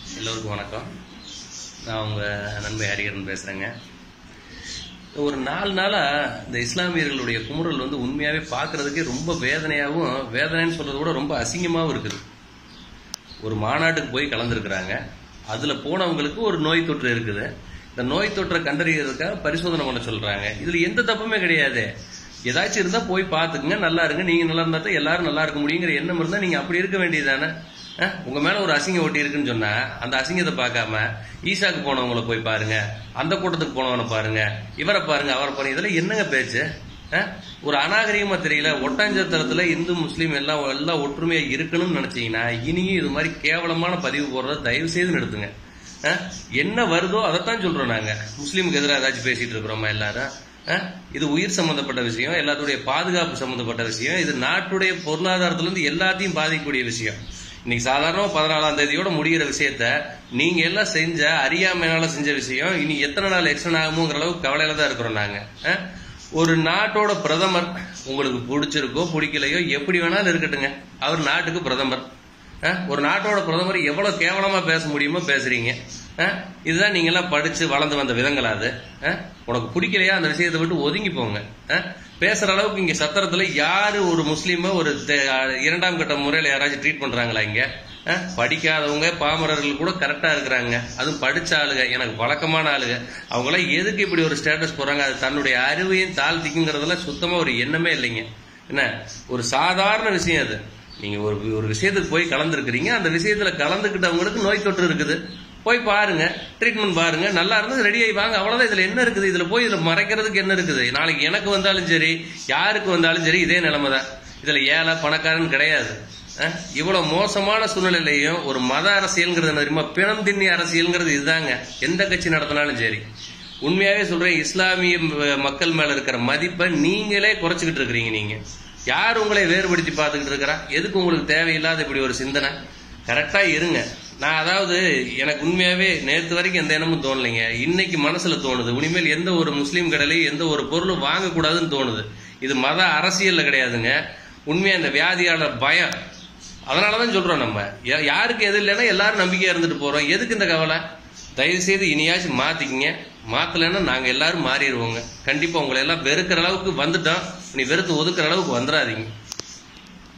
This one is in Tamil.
எல்லோருக்கும் வணக்கம் நான் உங்கள் நண்பை ஹரிகரன் பேசுகிறேங்க ஒரு நாலு நாளாக இந்த இஸ்லாமியர்களுடைய குமுறல் வந்து உண்மையாகவே பார்க்கறதுக்கே ரொம்ப வேதனையாகவும் வேதனைன்னு சொல்கிறத விட ரொம்ப அசிங்கமாகவும் இருக்குது ஒரு மாநாட்டுக்கு போய் கலந்துருக்குறாங்க அதில் போனவங்களுக்கு ஒரு நோய் தொற்று இருக்குது இந்த நோய் தொற்றை கண்டறியறதுக்காக பரிசோதனை பண்ண சொல்கிறாங்க இதில் எந்த தப்புமே கிடையாது ஏதாச்சும் இருந்தால் போய் பார்த்துக்குங்க நல்லா இருங்க நீங்கள் நல்லா இருந்தால் தான் எல்லாரும் நல்லா இருக்க முடியுங்கிற எண்ணம் இருந்தால் நீங்கள் அப்படி இருக்க வேண்டியதானே உங்க மேல ஒரு அசிங்கம் ஒட்டி இருக்குன்னு சொன்னா அந்த அசிங்கத்தை பார்க்காம ஈசாக்கு போனவங்களை போய் பாருங்க அந்த கூட்டத்துக்கு போனவனை பாருங்க இவரை பாருங்க அவரை பாருங்க இதெல்லாம் என்னங்க பேச்சு அஹ்? ஒரு அநாகரிகமா தெரியல ஒட்டஞ்சத்திரத்துல இந்து முஸ்லீம் எல்லாம் எல்லாம் ஒற்றுமையா இருக்கணும்னு நினைச்சீங்கன்னா இனியும் இது மாதிரி கேவலமான பதிவு போடுறத தயவு செய்து நிறுத்துங்க அஹ்? என்ன வருதோ அதைத்தான் சொல்றோம் நாங்க முஸ்லீமுக்கு எதிராக ஏதாச்சும் பேசிட்டு இருக்கிறோமா எல்லாரும் அஹ்? இது உயிர் சம்பந்தப்பட்ட விஷயம் எல்லாத்துடைய பாதுகாப்பு சம்பந்தப்பட்ட விஷயம் இது நாட்டுடைய பொருளாதாரத்துல இருந்து எல்லாத்தையும் பாதிக்கக்கூடிய விஷயம் இன்னைக்கு சாதாரணமா பதினாலாம் தேதியோட முடிகிற விஷயத்த நீங்க எல்லாம் செஞ்ச அறியாமையினால செஞ்ச விஷயம் இனி எத்தனை நாள் எக்ஸ்டன் ஆகுமோங்கிற அளவுக்கு கவலையில தான் இருக்கிறோம் நாங்க அஹ்? ஒரு நாட்டோட பிரதமர் உங்களுக்கு பிடிச்சிருக்கோ பிடிக்கலையோ எப்படி வேணாலும் இருக்கட்டுங்க அவர் நாட்டுக்கு பிரதமர் அஹ்? ஒரு நாட்டோட பிரதமர் எவ்வளவு கேவலமா பேச முடியுமோ பேசுறீங்க அஹ்? இதுதான் நீங்க எல்லாம் படிச்சு வளர்ந்து வந்த விதங்களா அது அஹ்? உனக்கு பிடிக்கலையா அந்த விஷயத்தை விட்டு ஒதுங்கி போங்க அஹ்? பேசுற அளவுக்கு இங்க சத்திரத்துல யாரு ஒரு முஸ்லீம ஒரு தே- இரண்டாம் கட்ட முறையில யாராச்சும் ட்ரீட் பண்றாங்களா இங்க அஹ்? படிக்காதவங்க பாமரர்கள் கூட கரெக்டா இருக்கிறாங்க அதுவும் படிச்ச ஆளுங்க எனக்கு வழக்கமான ஆளுங்க அவங்க எல்லாம் எதுக்கு இப்படி ஒரு ஸ்டேட்டஸ் போறாங்க அது தன்னுடைய அறிவையும் தாழ்த்திக்குங்கிறதுல சுத்தமா ஒரு எண்ணமே இல்லைங்க என்ன ஒரு சாதாரண விஷயம் அது நீங்க ஒரு ஒரு விஷயத்துக்கு போய் கலந்துருக்கிறீங்க அந்த விஷயத்துல கலந்துக்கிட்டவங்களுக்கு நோய் தொற்று இருக்குது போய் பாருங்க ட்ரீட்மெண்ட் பாருங்க நல்லா இருந்தது ரெடி ஆகி வாங்க அவ்வளவுதான் இதுல என்ன இருக்குது இதுல போய் இதுல மறைக்கிறதுக்கு என்ன இருக்குது நாளைக்கு எனக்கு வந்தாலும் சரி யாருக்கு வந்தாலும் சரி இதே நிலைமை தான் இதுல ஏழை பணக்காரன் கிடையாது அஹ், இவ்வளவு மோசமான சூழ்நிலையிலையும் ஒரு மத அரசியல்ங்கிறது என்ன தெரியுமா பிணம் திண்ணி அரசியல்ங்கிறது இதுதாங்க எந்த கட்சி நடத்தினாலும் சரி உண்மையாவே சொல்றேன் இஸ்லாமிய ம- மக்கள் மேல இருக்கிற மதிப்பை நீங்களே குறைச்சிக்கிட்டு இருக்கிறீங்க நீங்க யார் உங்களை வேறுபடுத்தி பார்த்துக்கிட்டு இருக்கிறா எதுக்கு உங்களுக்கு தேவையில்லாத இப்படி ஒரு சிந்தனை கரெக்டா இருங்க நான் அதாவது எனக்கு உண்மையாவே நேற்று வரைக்கும் எந்த எண்ணமும் தோணலைங்க இன்னைக்கு மனசுல தோணுது இனிமேல் எந்த ஒரு முஸ்லீம் கடையிலையும் எந்த ஒரு பொருளும் வாங்கக்கூடாதுன்னு தோணுது இது மத அரசியல்ல கிடையாதுங்க உண்மையா இந்த வியாதியாளர் பயம் அதனாலதான் சொல்றோம் நம்ம யா- யாருக்கு எது இல்லைன்னா எல்லாரும் நம்பிக்கையா இருந்துட்டு போறோம் எதுக்கு இந்த கவலை தயவு செய்து இனியாச்சும் மாத்திக்கங்க மாத்தலைன்னா நாங்க எல்லாரும் மாறிடுவோங்க கண்டிப்பா உங்களை எல்லாம் வெறுக்கிற அளவுக்கு வந்துட்டோம் நீ வெறுத்து ஒதுக்குற அளவுக்கு வந்துடாதீங்க